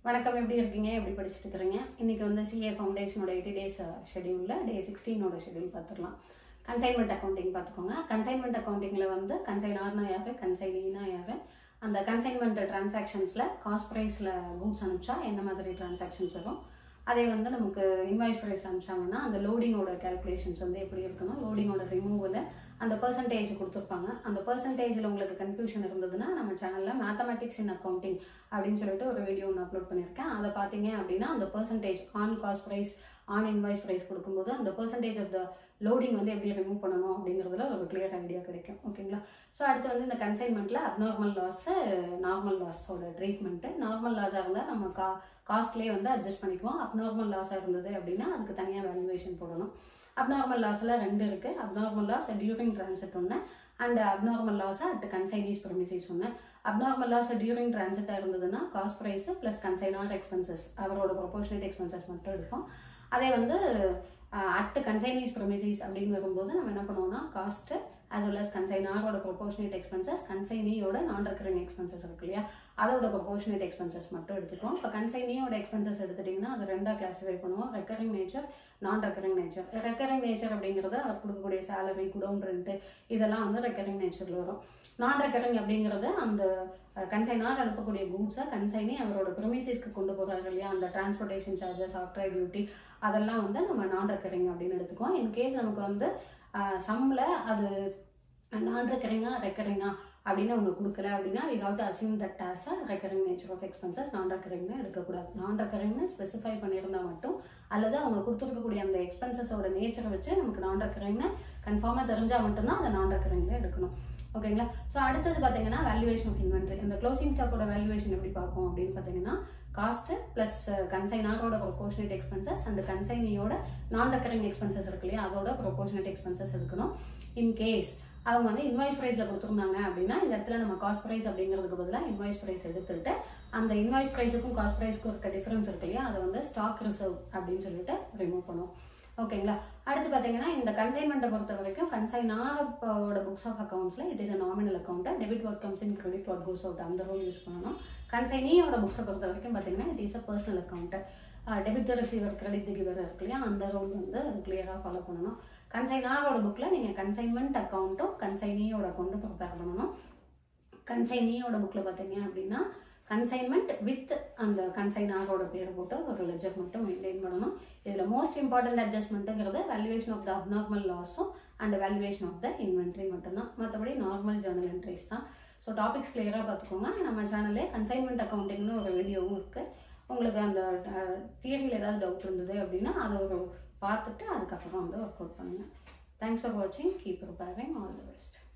வணக்கம் எப்படி இருக்கீங்க எப்படி படிச்சுட்டு இருக்கிறீங்க இன்னைக்கு வந்து சிஏ ஃபவுண்டேஷனோட எயிட்டி டேஸ் ஷெடியூலில் டே சிக்ஸ்டீனோட ஷெடியூல் பார்த்துடலாம் கன்சைன்மெண்ட் அக்கௌண்டிங் பார்த்துக்கோங்க கன்சைன்மெண்ட் அக்கௌண்டிங்கில் வந்து கன்சைனார்னா யார் கன்சைனா யார் அந்த கன்சைன்மெண்ட் டிரான்சாக்ஷன்ஸில் காஸ்ட் ப்ரைஸில் கூட்ஸ் அனுப்பிச்சா என்ன மாதிரி டிரான்சாக்ஷன்ஸ் வரும் அதே வந்து நமக்கு இன்வாய்ஸ் ப்ரைஸ் அனுப்பிச்சாங்கன்னா அந்த லோடிங்கோட கேல்குலேஷன்ஸ் வந்து எப்படி இருக்கணும் லோடிங்கோட ரிமூவல் அந்த பர்சன்டேஜ் கொடுத்துருப்பாங்க அந்த பர்சன்டேஜில் உங்களுக்கு கன்ஃபியூஷன் இருந்ததுன்னா நம்ம சேனலில் மேத்தமெட்டிக்ஸ் இன் அக்கௌண்டிங் அப்படின்னு சொல்லிட்டு ஒரு வீடியோ ஒன்று அப்லோட் பண்ணியிருக்கேன் அதை பார்த்தீங்க அப்படின்னா அந்த percentage on cost price on invoice price கொடுக்கும்போது அந்த பர்சன்டேஜ் ஆஃப் த லோடிங் வந்து எப்படி ரிமூவ் பண்ணணும் அப்படிங்கிறதுல ஒரு கிளியர் ஐடியா கிடைக்கும் ஓகேங்களா ஸோ அடுத்து வந்து இந்த கன்சைன்மெண்ட்டில் அப்நார்மல் லாஸு நார்மல் லாஸோட ட்ரீட்மெண்ட்டு நார்மல் லாஸாக இருந்தால் நம்ம கா காஸ்ட்லேயே வந்து அட்ஜஸ்ட் பண்ணிக்குவோம் அப்நார்மல் லாஸாக இருந்தது அப்படின்னா அதுக்கு தனியாக வேல்யூவேஷன் போடணும் அப்நார்மல் லாஸில் ரெண்டு இருக்குது அப்நார்மல் லாஸ் டியூரிங் டிரான்சிட் ஒன்று and abnormal loss at consignee's premises ஒன்று அப்நார்மல் லாஸ் டியூரிங் டிரான்சிட்டாக இருந்ததுன்னா cost price plus consignor expenses அவரோட ப்ரொபோர்ஷனேட் எக்ஸ்பென்சஸ் மட்டும் எடுப்போம் அதே வந்து அட் கன்சைனீஸ் ப்ரமிசைஸ் அப்படின்னு வரும்போது நம்ம என்ன பண்ணுவோம்னா காஸ்ட்டு ஆஸ் வெல் அஸ் கன்சைனாரோட ப்ரொபோர்ஷனேட் எக்ஸ்பென்சஸ் கன்சைனியோட நான் ரெக்கரிங் எக்ஸ்பென்சஸ் இருக்கு இல்லையா அதோட ப்ரொபோர்ஷனேட் எக்ஸ்பென்சஸ் மட்டும் எடுத்துக்குவோம் இப்போ கன்சைனியோட எக்ஸ்பென்சஸ் எடுத்துட்டிங்கன்னா அது ரெண்டாக கிளாஸிஃபை பண்ணுவோம் recurring nature non recurring nature recurring nature அப்படிங்கிறது அவர் கொடுக்கக்கூடிய சேலரி குடோன் ரெண்ட்டு இதெல்லாம் வந்து ரெக்கரிங் நேச்சரில் வரும் நான் ரெக்கரிங் அப்படிங்கிறது அந்த கன்சைனார் அனுப்பக்கூடிய கூட்ஸை கன்சைனி அவரோட ப்ரொமிசைஸ்க்கு கொண்டு போகிறாரு இல்லையா அந்த டிரான்ஸ்போர்ட்டேஷன் சார்ஜஸ் சாஃப்ட்வேர் டியூட்டி அதெல்லாம் வந்து நம்ம நான் ரெக்கரிங் அப்படின்னு எடுத்துக்குவோம் இன்கேஸ் நமக்கு வந்து சம்மில் அது நான் ரெக்கரிங்கா ரெக்கரிங்கா அப்படின்னு அவங்க கொடுக்கல அப்படின்னா we have to assume that as a recurring nature of expenses non ரெக்கரிங்னு எடுக்கக்கூடாது நான் ரெக்கரிங்னு ஸ்பெசிஃபை பண்ணியிருந்தா மட்டும் அல்லது அவங்க கொடுத்துருக்கக்கூடிய அந்த எக்ஸ்பென்சஸோட நேச்சரை வச்சு நமக்கு நான் ரெக்கரிங்னு கன்ஃபார்மாக தெரிஞ்சால் மட்டும்தான் அதை நான் ரெக்கரிங்கில் எடுக்கணும் ஓகேங்களா ஸோ அடுத்தது பார்த்தீங்கன்னா வேல்யூவேஷன் ஆஃப் இன்வென்ட்ரி இந்த க்ளோசிங் ஸ்டாக்கோட வேல்யூவேஷன் எப்படி பார்ப்போம் அப்படின்னு பார்த்தீங்கன்னா காஸ்ட்டு ப்ளஸ் கன்சைனாரோட ப்ரொபோர்ஷனேட் எக்ஸ்பென்சஸ் அண்ட் கன்சைனியோட நான் ரெக்கரிங் எக்ஸ்பென்சஸ் இருக்கு இல்லையா அதோட ப்ரொபோர்ஷனேட் எக்ஸ்பென்சஸ் எடுக்கணும் இன் கேஸ் அவங்க வந்து இன்வாய்ஸ் ப்ரைஸில் கொடுத்துருந்தாங்க அப்படின்னா இந்த இடத்துல நம்ம காஸ்ட் ப்ரைஸ் அப்படிங்கிறதுக்கு பதிலாக இன்வாய்ஸ் ப்ரைஸ் எடுத்துட்டு அந்த இன்வாய்ஸ் ப்ரைஸுக்கும் காஸ்ட் ப்ரைஸுக்கும் இருக்க டிஃபரன்ஸ் இருக்கு இல்லையா அதை வந்து ஸ்டாக் ரிசர்வ் அப்படின்னு சொல்லிட்டு ரிமூவ் பண்ணுவோம் ஓகேங்களா அடுத்து பார்த்தீங்கன்னா இந்த கன்சைன்மெண்ட்டை பொறுத்த வரைக்கும் கன்சைனாரோட புக்ஸ் ஆஃப் அக்கௌண்ட்ஸில் it is a nominal account debit what comes in credit what goes out அந்த ரூல் யூஸ் பண்ணணும் கன்சைனியோட புக்ஸை பொறுத்த வரைக்கும் பார்த்தீங்கன்னா it is a personal account debit the receiver credit the giver இருக்கு இல்லையா அந்த ரூல் வந்து அது கிளியராக ஃபாலோ பண்ணணும் கன்சைனாரோட புக்கில் நீங்கள் கன்சைன்மெண்ட் அக்கௌண்ட்டும் கன்சைனியோட அக்கௌண்ட்டும் ப்ரிப்பேர் பண்ணணும் கன்சைனியோட புக்கில் பார்த்தீங்க அப்படின்னா கன்சைன்மெண்ட் வித் அந்த கன்சைனாரோட பேரை போட்டு ஒரு லெஜர் மட்டும் மெயின்டைன் பண்ணணும் இதில் மோஸ்ட் இம்பார்ட்டன்ட் அட்ஜஸ்ட்மெண்ட்டுங்கிறது வேல்யூவேஷன் ஆஃப் த அப்நார்மல் லாஸும் and valuation of the inventory மட்டும்தான் மற்றபடி நார்மல் ஜேர்னல் என்ட்ரிஸ் தான் ஸோ டாபிக்ஸ் கிளியராக பார்த்துக்கோங்க நம்ம சேனல்லே கன்சைன்மெண்ட் அக்கௌண்டிங்னு ஒரு வீடியோவும் இருக்குது உங்களுக்கு அந்த தியரியில் ஏதாவது டவுட் இருந்தது அப்படின்னா அதை ஒரு பார்த்துட்டு அதுக்கப்புறம் வந்து ஒர்க் அவுட் பண்ணுங்கள் தேங்க்ஸ் ஃபார் வாட்சிங் keep preparing all the best